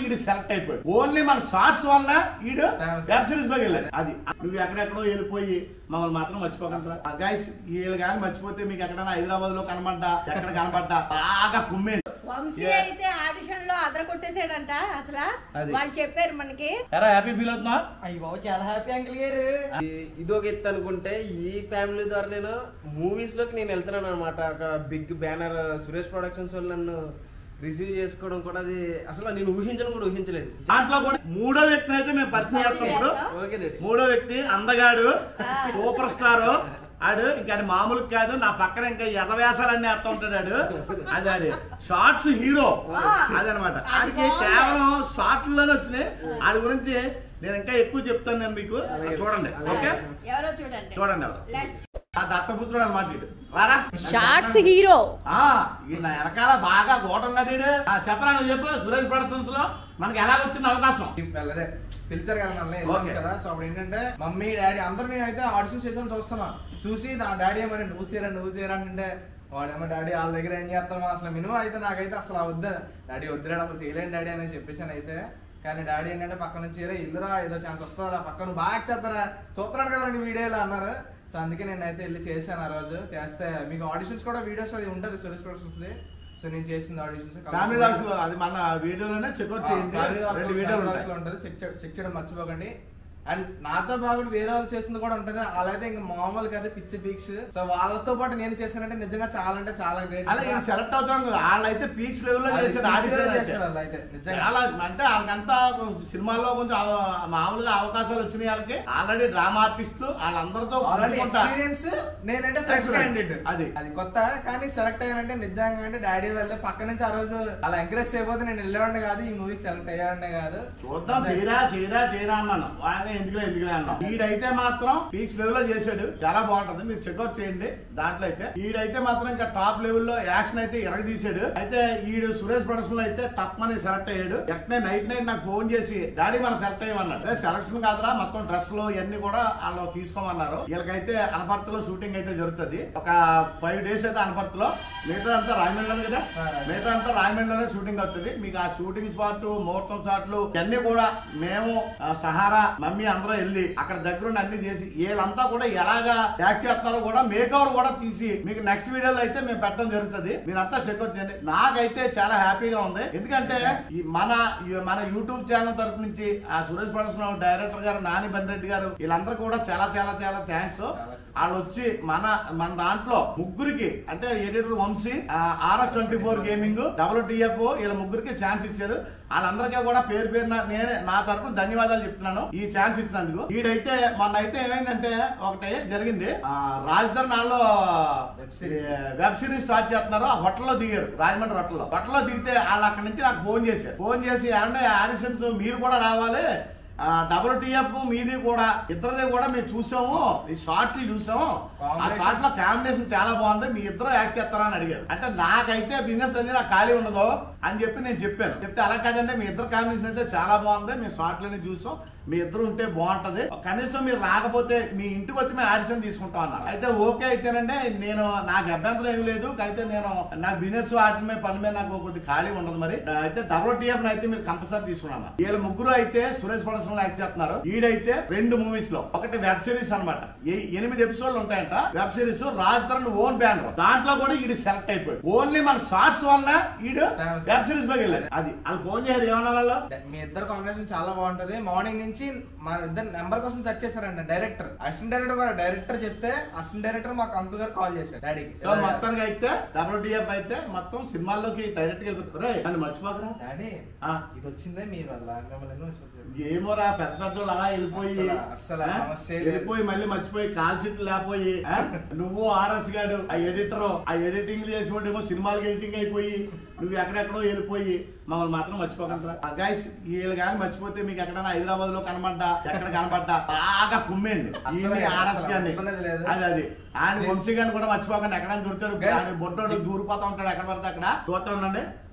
ఈడు సెలెక్ట్ అయిపోయాడు ఓన్లీ మన షార్ట్స్ వల్ల ఈడు Famous. వెబ్ సిరీస్ లోకి వెళ్ళాడు అది నువ్వు ఎక్కడెక్కడో వెళ్ళిపోయి మమ్మల్ని మాత్రం మర్చిపోకుండా గైస్ వీళ్ళు కానీ మర్చిపోతే మీకు ఎక్కడైనా హైదరాబాద్ లో కనబడ్డా ఎక్కడ కనబడ్డా బాగా కుమ్మేది వంశీ Yeah. అయితే ఆడిషన్ లో అదర కొట్టేసాడంట అసలు అది. వాళ్ళు చెప్పారు మనకి ఎరా హ్యాపీ ఫీల్ అవుతున్నా అయ్యి బాబు చాలా హ్యాపీ అంకుల్ గారు ఇది ఒక ఎత్తు అనుకుంటే ఈ ఫ్యామిలీ ద్వారా నేను మూవీస్ లోకి నేను వెళ్తున్నాను అనమాట ఒక బిగ్ బ్యానర్ సురేష్ ప్రొడక్షన్స్ వాళ్ళు నన్ను రిసీవ్ చేసుకోవడం కూడా అది అసలు నేను ఊహించడం కూడా ఊహించలేదు దాంట్లో కూడా మూడో వ్యక్తిని అయితే మేము పరిచయం చేస్తున్నప్పుడు ఓకే రెడీ మూడో వ్యక్తి అందగాడు సూపర్ స్టార్ ఆడు ఇంకా ఆడు మామూలు కాదు నా పక్కన ఇంకా ఎదవేసాలన్నీ వేస్తా ఉంటాడు ఆడు అది అది షార్ట్స్ హీరో అదనమాట ఆడికి కేవలం షార్ట్లోనే వచ్చినాయి ఆడి గురించి నేను ఇంకా ఎక్కువ చెప్తాను నేను మీకు చూడండి ఓకే ఎవరో చూడండి చూడండి ఎవరు లెట్స్ ఆ దత్తపుత్రుడు అనమాట వీడు రారా షార్ట్స్ హీరో ఆ ఈ నా వెనకాల బాగా గోటంగా తీడు ఆ చెప్పరా నువ్వు చెప్పు సురేష్ ప్రొడక్షన్స్ లో మనకి ఎలాగొచ్చింది అవకాశం అదే పిలిచారు కదా మనల్ని వెళ్ళాం Okay. కదా సో అప్పుడు ఏంటంటే మమ్మీ డాడీ అందరూ నేను అయితే ఆడిషన్ చేసాను చూస్తున్నా చూసి నా డాడీ ఏమని నువ్వు చేయరా నువ్వు చేయరా అంటే వాడేమో డాడీ వాళ్ళ దగ్గర ఏం చేస్తాం అసలు మినిమం అయితే నాకైతే అసలు వద్దు డాడీ వద్దురాడు అసలు చేయలేను డాడీ అని చెప్పేసాను అయితే కానీ డాడీ ఏంటంటే పక్కన నుంచి "ఏరే, ఇల్లురా ఏదో ఛాన్స్ వస్తుందా పక్కన బాగా చేస్తారా చూస్తున్నాడు కదా నీ వీడియోలో అన్నారు సో అందుకే నేనైతే వెళ్ళి చేశాను ఆ రోజు చేస్తే మీకు ఆడిషన్స్ కూడా వీడియోస్ అది ఉంటుంది సురేష్ ప్రొడక్షన్స్ సో నేను చేసింది ఆడిషన్స్ ఫ్యామిలీ లాక్స్ లో అది మన వీడియోలోనే చెక్అౌట్ చేయండి రెండు వీడియోలు ఉంటాయి. ఉంటుంది చెక్ చే- చెక్ చేయడం మర్చిపోకండి అండ్ నాతో పాటు వేరే వాళ్ళు చేస్తుంది కూడా ఉంటుంది అలా అయితే ఇంకా మామూలుగా అయితే పిచ్చి పీక్స్ సో వాళ్ళతో పాటు నేను చేశానంటే నిజంగా చాలా అంటే చాలా గ్రేట్ అలా ఇది సెలెక్ట్ అవుతాం కదా వాళ్ళైతే పీక్స్ లెవెల్ లో చేశారు ఆడిషన్ అయితే. చేశారు వాళ్ళు అయితే నిజంగా చాలా అంటే వాళ్ళకంతా సినిమాల్లో కొంచెం అవ- మామూలుగా అవకాశాలు వచ్చినాయి వాళ్ళకి ఆల్రెడీ డ్రామా ఆర్టిస్టులు వాళ్ళందరితో ఆల్రెడీ కూడుకుంటా. ఎక్స్పీరియన్స్ నేనంటే ఫ్రెష్ Excellent. క్యాండిడేట్ అది. అది కొత్త కానీ సెలెక్ట్ అయ్యానంటే నిజంగా అంటే డాడీ వెళ్ళి పక్క నుంచి ఆ రోజు అలా ఎంకరేజ్ చేయబోతే నేను వెళ్ళేవాడిని కాదు ఈ మూవీకి సెలెక్ట్ అయ్యేవాడిని కాదు చూద్దాం చేయరా చేయరా చేయరా అన్నాను ఆయన ఎందుకులే ఎందుకులే అన్నాను వీడైతే మాత్రం పీక్స్ లెవెల్ లో చేశాడు చాలా బాగుంటది మీరు చెక్అౌట్ చేయండి దాంట్లో అయితే వీడైతే మాత్రం ఇంకా టాప్ లెవెల్ లో యాక్షన్ అయితే ఎరగదీశాడు అయితే ఈడు సురేష్ ప్రొడక్షన్ లో అయితే టప్ అని సెలెక్ట్ అయ్యాడు వెంటనే నైట్ నైట్ నాకు ఫోన్ చేసి డాడీ మనం సెలెక్ట్ అయ్యమన్నాడు "ఏ, సెలక్షన్ కాదురా మొత్తం డ్రెస్ లో ఇవన్నీ కూడా వాళ్ళు తీసుకోమన్నారు వీళ్ళకైతే అనపర్తిలో షూటింగ్ అయితే జరుగుతుంది ఒక ఫైవ్ డేస్ అయితే అనపర్తిలో మిగతా అంతా రాయమండ్రి కదా మిగతా అంతా రాయమండ్రిలోనే షూటింగ్ అవుతుంది మీకు ఆ షూటింగ్ స్పాట్ ముహూర్తం షాట్లు ఇవన్నీ కూడా మేము ఆ, సహారా మమ్మీ అందరూ వెళ్ళి అక్కడ దగ్గరుండి అన్ని చేసి వీళ్ళంతా కూడా ఎలాగా యాక్ట్ చేస్తున్నారో కూడా మేక్ ఓవర్ కూడా తీసి మీకు నెక్స్ట్ వీడియోలో అయితే మేము పెట్టడం జరుగుతుంది మీరంతా చెక్అౌట్ చేయండి నాకైతే చాలా హ్యాపీగా ఉంది ఎందుకంటే ఈ మన ఈ మన యూట్యూబ్ ఛానల్ తరపు నుంచి ఆ సురేష్ ప్రొడక్షన్ డైరెక్టర్ గారు నాని బన్రెడ్డి గారు వీళ్ళందరూ కూడా చాలా చాలా చాలా థ్యాంక్స్ వాళ్ళు వచ్చి మన మన దాంట్లో ముగ్గురికి అంటే editor Vamsi RS twenty four gaming WTF వీళ్ళ ముగ్గురికి ఛాన్స్ ఇచ్చారు వాళ్ళందరికీ కూడా పేరు పేరున నేనే నా తరపున ధన్యవాదాలు చెప్తున్నాను ఈ ఛాన్స్ ఇచ్చినందుకు వీడైతే మొన్న అయితే ఏమైందంటే ఒకటి జరిగింది ఆ, రాజధాని నాలో Web series. Web series start చేస్తున్నారు ఆ హోటల్లో దిగారు రాజమండ్రి హోటల్లో హోటల్లో దిగితే వాళ్ళు అక్కడి నుంచి నాకు ఫోన్ చేశారు ఫోన్ చేసి ఏమంటే ఆడిషన్స్ మీరు కూడా రావాలి డబుల్ టీఎఫ్ మీది కూడా ఇద్దరిది కూడా మేము చూసాము ఈ షార్ట్లు చూసాము ఆ Combination. షార్ట్ లో కాంబినేషన్ చాలా బాగుంది మీ ఇద్దరు యాక్ట్ చేస్తారా అని అడిగారు అంటే నాకైతే బిజినెస్ అది నాకు ఖాళీ ఉండదు అని చెప్పి నేను చెప్పాను చెప్తే అలా కాదండి మీ ఇద్దరు కాంబినేషన్ అయితే చాలా బాగుంది మేము షార్ట్లని చూసాం మీ ఇద్దరు ఉంటే బాగుంటది కనీసం మీరు రాకపోతే మీ ఇంటికి వచ్చి మేము ఆడిషన్ తీసుకుంటాం అన్నారు అయితే ఓకే అయితేనండి నేను నాకు అభ్యంతరం ఏమి లేదు అయితే నేను నా బిజినెస్ వాటి మీద పని మీద నాకు కొద్ది ఖాళీ ఉండదు మరి అయితే డబుల్ టీఎఫ్ అయితే మీరు కంపల్సరీ తీసుకున్నాను వీళ్ళ ముగ్గురు అయితే సురేష్ ప్రొడక్షన్ లో యాక్ట్ చేస్తున్నారు ఈడైతే రెండు మూవీస్ లో ఒకటి వెబ్ సిరీస్ అనమాట ఎనిమిది ఎపిసోడ్లు ఉంటాయంట web series Raj Tarun own banner దాంట్లో కూడా ఈడు సెలెక్ట్ అయిపోయాడు ఓన్లీ మన షార్ట్స్ వల్ల ఈడు Famous. వెబ్ సిరీస్ లోకి వెళ్ళాడు అది వాళ్ళు ఫోన్ చేశారు ఏమన్నా వాళ్ళు మీ ఇద్దరు కాంబినేషన్ చాలా బాగుంటది మార్నింగ్ నుంచి మా ఇద్దరు నెంబర్ కోసం సెర్చ్ చేశారంట డైరెక్టర్ అసిస్టెంట్ డైరెక్టర్ కూడా డైరెక్టర్ చెప్తే అసిస్టెంట్ డైరెక్టర్ మాకు అంకుల్ గారు కాల్ చేశారు డాడీకి సో మొత్తానికి అయితే డబుల్ టీఎఫ్ అయితే మొత్తం సినిమాల్లోకి డైరెక్ట్ గా వెళ్ళిపోతారు రే నన్ను మర్చిపోకరా డాడీ ఆ, ఇది వచ్చిందే మీ వల్ల మిమ్మల్ని ఎందుకు మర్చిపోతున్నారు? ఏమోరా పెద్ద పెద్ద వాళ్ళు అలా వెళ్ళిపోయి అస్సలు- అస్సలు ఆ ఆ? సమస్య లేదు. వెళ్ళిపోయి మళ్ళీ మర్చిపోయి కాల్ షీట్ లేకపోయి ఆ? నువ్వు ఆర్ఎస్ గాడు ఆ ఎడిటర్ ఆ ఎడిటింగ్ చేసేవాడేమో సినిమాలకి ఎడిటింగ్ అయిపోయి నువ్వు ఎక్కడెక్కడో వెళ్ళిపోయి మమ్మల్ని మాత్రం మర్చిపోకుండా గైస్ వీళ్ళు కానీ మర్చిపోతే మీకు ఎక్కడైనా హైదరాబాద్ లో కనబడ్డా ఎక్కడ కనబడ్డా బాగా కుమ్మేయండి అస్సలు ఈయన్ని ఆర్ఎస్ అస్సలు గారిని మర్చిపోనేది లేదు. అది అది ఆయన వంశీ గారిని కూడా మర్చిపోకండి ఎక్కడైనా దొరుకుతాడు Guys. ఆయన బొట్టోడు దూరిపోతా ఉంటాడు ఎక్కడ పడితే అక్కడ చూస్తా ఉండండి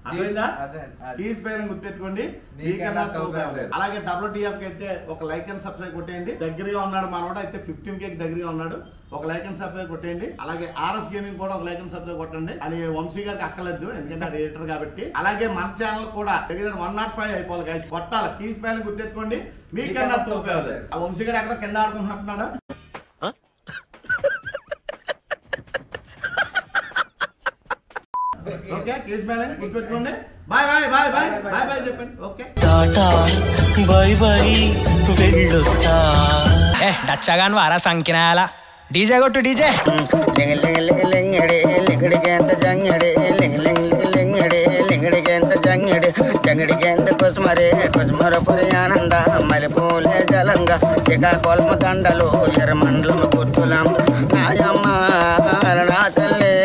అర్థమైందా అదే, అదే. ఈ స్పెల్లింగ్ గుర్తుపెట్టుకోండి నీకన్నా నీకన్నా తోపు తోపు ఎవరు లేరు. అలాగే డబ్ల్యూటీఎఫ్ అయితే ఒక లైక్ అండ్ సబ్స్క్రైబ్ కొట్టేయండి దగ్గరగా ఉన్నాడు మనోడు అయితే ఫిఫ్టీన్ కే దగ్గరగా ఉన్నాడు ఒక లైక్ అండ్ సబ్స్క్రైబ్ కొట్టేయండి అలాగే ఆర్ఎస్ గేమింగ్ కూడా ఒక లైక్ అండ్ సబ్స్క్రైబ్ కొట్టండి అని వంశీ గారికి అక్కలేదు ఎందుకంటే అది ఎడిటర్ కాబట్టి అలాగే మన ఛానల్ కూడా దగ్గర వన్ నాట్ ఫైవ్ అయిపోవాలి గైస్ కొట్టాలి కీ స్పెల్లింగ్ గుర్తుపెట్టుకోండి మీకన్నా తోపు ఎవరు లేరు. ఆ వంశీ గారు ఎక్కడ కింద ఆడుకుంటున్నాడు ఓకే కీ స్పెల్లింగ్ గుర్తుపెట్టుకోండి bye bye bye bye bye bye చెప్పండి ఓకే టాటా బై బై వెళ్ళొస్తా ఏ డచ్చగాను వారా సంకినాయాల డీజే కొట్టు డీజే లింగ లింగ లింగ లింగడి లింగడికి ఎంత జంగడి లింగ లింగ లింగ లింగడి లింగడికి ఎంత జంగడి జంగడికి ఎంత కుసుమరే కుసుమర పురి ఆనంద మరిపూలే జలంగా శ్రీకాకుళం దండలు ఎర్రమండలం గుర్తులం ఆయమ్మ నా తల్లి